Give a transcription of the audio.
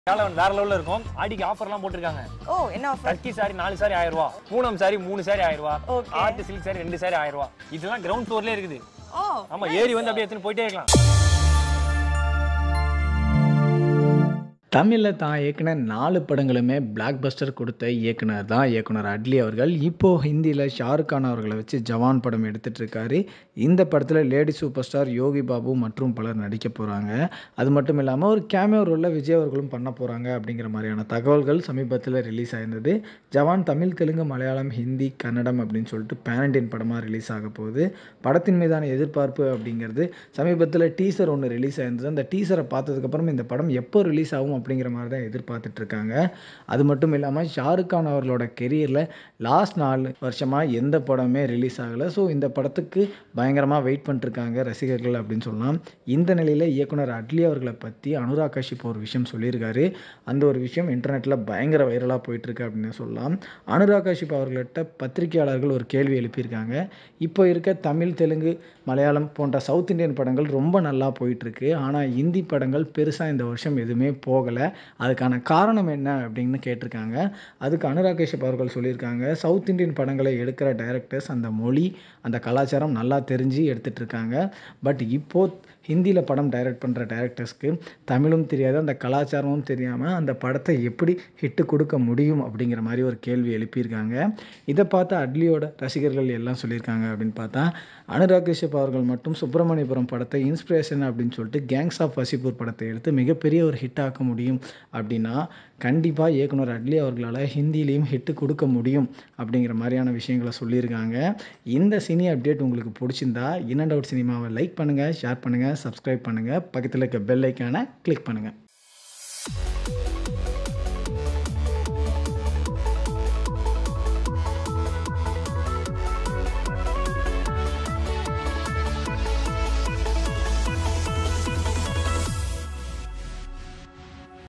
வேலை வேற லெவல்ல இருக்கும் ஆடிக்கு ஆஃபர்லாம் போட்டிருக்காங்க ஓ என்ன ஆஃபர் டர்க்கி சாரி நாலு சாரி ஆயிரம் ரூபா பூனம் சாரி மூணு சாரி ஆயிரம் ரூபா Okay. ஆர்ட் சில்க் சாரி ரெண்டு சாரி ஆயிரம் ரூபா இதெல்லாம் கிரவுண்ட் ஃப்ளோர்லயே இருக்குது ஓ ஆமா ஏறி வந்து அப்படியே எடுத்துன்னு போயிட்டே இருக்கலாம் தமிழில் தான் இயக்குன நாலு படங்களுமே பிளாக் பஸ்டர் கொடுத்த இயக்குனர் தான் இயக்குனர் அட்லி அவர்கள் இப்போது ஹிந்தியில் ஷாருக் கான் அவர்களை வச்சு ஜவான் படம் எடுத்துட்டு இருக்காரு இந்த படத்தில் lady super star Yogi Babu மற்றும் பலர் நடிக்க போகிறாங்க அது மட்டும் இல்லாமல் ஒரு கேமியோ ரோலில் விஜய் அவர்களும் பண்ண போகிறாங்க அப்படிங்கிற மாதிரியான தகவல்கள் சமீபத்தில் ரிலீஸ் ஆயிருந்தது ஜவான் தமிழ் தெலுங்கு மலையாளம் ஹிந்தி கன்னடம் அப்படின்னு சொல்லிட்டு பேன் இண்டியன் படமாக ரிலீஸ் ஆக போகுது படத்தின் மீதான எதிர்பார்ப்பு அப்படிங்கிறது சமீபத்தில் டீசர் ஒன்று ரிலீஸ் ஆயிருந்தது அந்த டீசரை பார்த்ததுக்கப்புறம் இந்த படம் எப்போ ரிலீஸ் ஆகும் அப்படிங்கிற மாதிரி தான் எதிர்பார்த்துட்டு இருக்காங்க அது மட்டும் இல்லாமல் ஷாருக் கான் அவர்களோட கெரியரில் லாஸ்ட் நாலு வருஷமாக எந்த படமே ரிலீஸ் ஆகலை ஸோ இந்த படத்துக்கு பயங்கரமாக வெயிட் பண்ணிட்டுருக்காங்க ரசிகர்கள் அப்படின்னு சொல்லலாம் இந்த நிலையில் இயக்குனர் அட்லி அவர்களை பற்றி அனுராக் கஷ்யப் ஒரு விஷயம் சொல்லியிருக்காரு அந்த ஒரு விஷயம் இன்டர்நெட்டில் பயங்கர வைரலாக போயிட்டுருக்கு அப்படின்னு சொல்லலாம் அனுராக் கஷ்யப் அவர்கள்ட்ட பத்திரிகையாளர்கள் ஒரு கேள்வி எழுப்பியிருக்காங்க இப்போ இருக்க தமிழ் தெலுங்கு மலையாளம் போன்ற சவுத் இந்தியன் படங்கள் ரொம்ப நல்லா போயிட்டுருக்கு ஆனால் இந்தி படங்கள் பெருசாக இந்த வருஷம் எதுவுமே போகலை அதுக்கான காரணம் என்ன அப்படின்னு கேட்டிருக்காங்க அதுக்கு அனுராக் கஷ்யப் அவர்கள் சொல்லியிருக்காங்க சவுத் இந்தியன் படங்களை எடுக்கிற டைரக்டர்ஸ் அந்த மொழி அந்த கலாச்சாரம் நல்லா தெரிஞ்சு எடுத்துகிட்டு இருக்காங்க பட் இப்போது ஹிந்தியில் படம் டைரக்ட் பண்ணுற டைரக்டர்ஸ்க்கு தமிழும் தெரியாது அந்த கலாச்சாரமும் தெரியாமல் அந்த படத்தை எப்படி ஹிட்டு கொடுக்க முடியும் அப்படிங்கிற மாதிரி ஒரு கேள்வி எழுப்பியிருக்காங்க இதை பார்த்து அட்லியோட ரசிகர்கள் எல்லாம் சொல்லியிருக்காங்க அப்படின்னு பார்த்தா அனுராக் கஷ்யப் அவர்கள் மட்டும் சுப்பிரமணியபுரம் படத்தை இன்ஸ்பிரேஷன் அப்படின்னு சொல்லிட்டு கேங்ஸ் ஆஃப் வசிப்பூர் படத்தை எடுத்து மிகப்பெரிய ஒரு ஹிட் ஆக்க முடியும் அப்படின்னா கண்டிப்பாக இயக்குனர் அட்லி அவர்களால் ஹிந்திலையும் ஹிட்டு கொடுக்க முடியும் அப்படிங்கிற மாதிரியான விஷயங்களை சொல்லியிருக்காங்க இந்த சினி அப்டேட் உங்களுக்கு பிடிச்சிருந்தா இன் அண்ட் அவுட் சினிமாவை லைக் பண்ணுங்கள் ஷேர் பண்ணுங்கள் சப்ஸ்கிரைப் பண்ணுங்கள் பக்கத்தில் இருக்க பெல் ஐக்கானை கிளிக் பண்ணுங்கள்